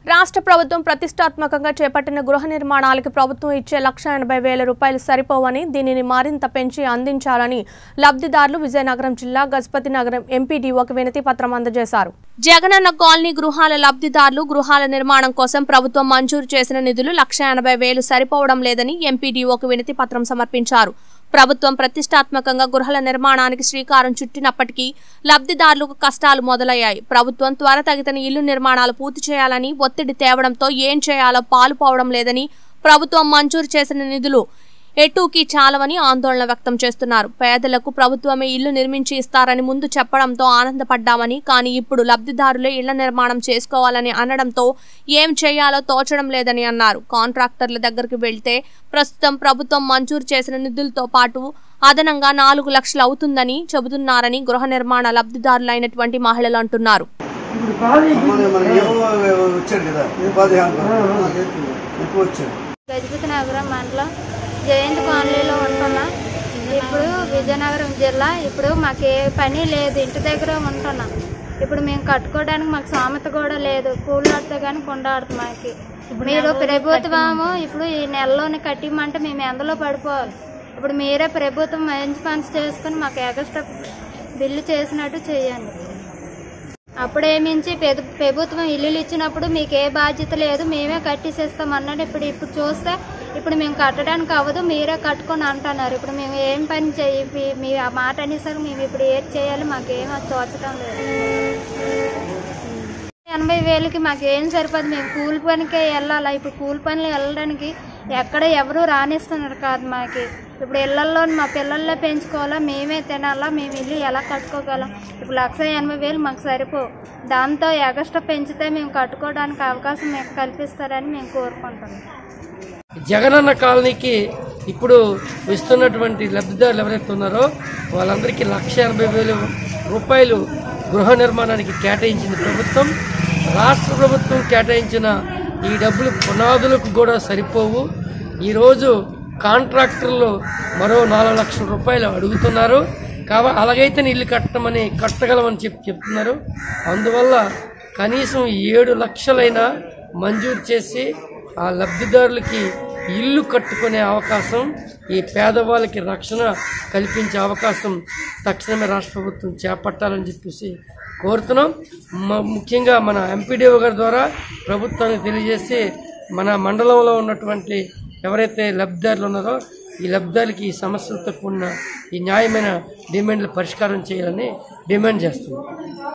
రాష్ట్ర ప్రభుత్వం ప్రతిష్టాత్మకంగా చేపట్టిన గృహ నిర్మాణాలకి ప్రభుత్వం ఇచ్చే లక్ష ఎనభై వేల రూపాయలు సరిపోవని దీనిని మరింత పెంచి అందించాలని లబ్ధిదారులు విజయనగరం జిల్లా గజపతి నగరం ఎంపీడీఓకి వినతి పత్రం అందజేశారు జగనన్న కాలనీ గృహాల లబ్ధిదారులు గృహాల నిర్మాణం కోసం ప్రభుత్వం మంజూరు చేసిన నిధులు లక్ష ఎనభై వేలు సరిపోవడం లేదని ఎంపీడీఓకి వినతి పత్రం సమర్పించారు ప్రభుత్వం ప్రతిష్టాత్మకంగా గృహాల నిర్మాణానికి శ్రీకారం చుట్టినప్పటికీ లబ్ధిదారులకు కష్టాలు మొదలయ్యాయి ప్రభుత్వం త్వరతగితని ఇల్లు నిర్మాణాలు పూర్తి చేయాలని ఒత్తిడి తేవడంతో ఏం చేయాలో పాలుపోవడం లేదని ప్రభుత్వం మంజూరు చేసిన నిధులు ఎటూకి చాలవని ఆందోళన వ్యక్తం చేస్తున్నారు పేదలకు ప్రభుత్వమే ఇల్లు నిర్మించి ఇస్తారని ముందు చెప్పడంతో ఆనందపడ్డామని కానీ ఇప్పుడు లబ్ధిదారులే ఇళ్ల నిర్మాణం చేసుకోవాలని అనడంతో ఏం చేయాలో తోచడం లేదని అన్నారు కాంట్రాక్టర్ల దగ్గరికి వెళ్తే ప్రస్తుతం ప్రభుత్వం మంజూరు చేసిన నిధులతో పాటు అదనంగా నాలుగు లక్షలు అవుతుందని చెబుతున్నారని గృహ నిర్మాణ లబ్ధిదారులైనటువంటి మహిళలు అంటున్నారు ఇప్పుడు కాలేజీ మన మన ఏవో వచ్చాడు కదా ఉపాధి హామీ ఎక్కువ వచ్చాడు గజపతి నగరం మండలం జయంత్ కాలనీలో ఉంటున్నాం ఇప్పుడు విజయనగరం జిల్లా ఇప్పుడు మాకు ఏ పని లేదు ఇంటి దగ్గర ఉంటున్నాం ఇప్పుడు మేము కట్టుకోవడానికి మాకు సామెత కూడా లేదు కూలి ఆడితే కానీ కొండ ఆడుతుంది మాకి మీరు ప్రభుత్వము ఇప్పుడు ఈ నెలలోనే కట్టిమంటే మేము ఎందులో పడిపోవాలి ఇప్పుడు మీరే ప్రభుత్వం మంచి పని చేసుకుని మాకు ఎక్స్ట్రా బిల్లు చేసినట్టు చేయండి అప్పుడేమించి పెద ప్రభుత్వం ఇల్లులు ఇచ్చినప్పుడు మీకు ఏ బాధ్యత లేదు మేమే కట్టిసేస్తాం అన్నాడు ఇప్పుడు ఇప్పుడు చూస్తే ఇప్పుడు మేము కట్టడానికి అవ్వదు మీరే కట్టుకొని అంటున్నారు ఇప్పుడు మేము ఏం పని చేయి మీ- మీ ఆ మాట అనేసరికి మేము ఇప్పుడు ఏది చేయాలి మాకేం అది తోచడం లేదు ఎనభై వేలకి మాకు ఏం సరిపోదు మేము కూలి పనికే వెళ్ళాలా ఇప్పుడు కూలి పనులు వెళ్ళడానికి ఎక్కడ ఎవరు రాణిస్తున్నారు కాదు మాకి ఇప్పుడు ఇళ్లలో మా పిల్లల్లో పెంచుకోవాలా మేమే తినాలా మేము ఇల్లు ఎలా కట్టుకోగలం ఇప్పుడు లక్ష ఎనభై వేలు మాకు సరిపో దాంతో ఎగస్ట్రా పెంచితే మేము కట్టుకోవడానికి అవకాశం మీకు కల్పిస్తారని మేము కోరుకుంటున్నాం జగనన్న కాలనీకి ఇప్పుడు ఇస్తున్నటువంటి లబ్ధిదారులు ఎవరైతే ఉన్నారో వాళ్ళందరికీ లక్ష ఎనభై వేలు రూపాయలు గృహ నిర్మాణానికి కేటాయించింది ప్రభుత్వం రాష్ట్ర ప్రభుత్వం కేటాయించిన ఈ డబ్బులు పునాదులకు కూడా సరిపోవు ఈరోజు కాంట్రాక్టర్లు మరో నాలుగు లక్షల రూపాయలు అడుగుతున్నారు కావ అలాగైతే ఇల్లు కట్టమని కట్టగలమని చెప్పి చెప్తున్నారు అందువల్ల కనీసం ఏడు లక్షలైనా మంజూరు చేసి ఆ లబ్ధిదారులకి ఇల్లు కట్టుకునే అవకాశం ఈ పేదవాళ్ళకి రక్షణ కల్పించే అవకాశం తక్షణమే రాష్ట్ర ప్రభుత్వం చేపట్టాలని చెప్పేసి కోరుతున్నాం మ- ముఖ్యంగా మన ఎంపీడీఓ గారి ద్వారా ప్రభుత్వానికి తెలియజేసి మన మండలంలో ఉన్నటువంటి ఎవరైతే లబ్ధిదారులు ఉన్నారో ఈ లబ్ధిదారులకి ఈ సమస్యలతో కూడిన ఈ న్యాయమైన డిమాండ్లు పరిష్కారం చేయాలని డిమాండ్ చేస్తున్నాం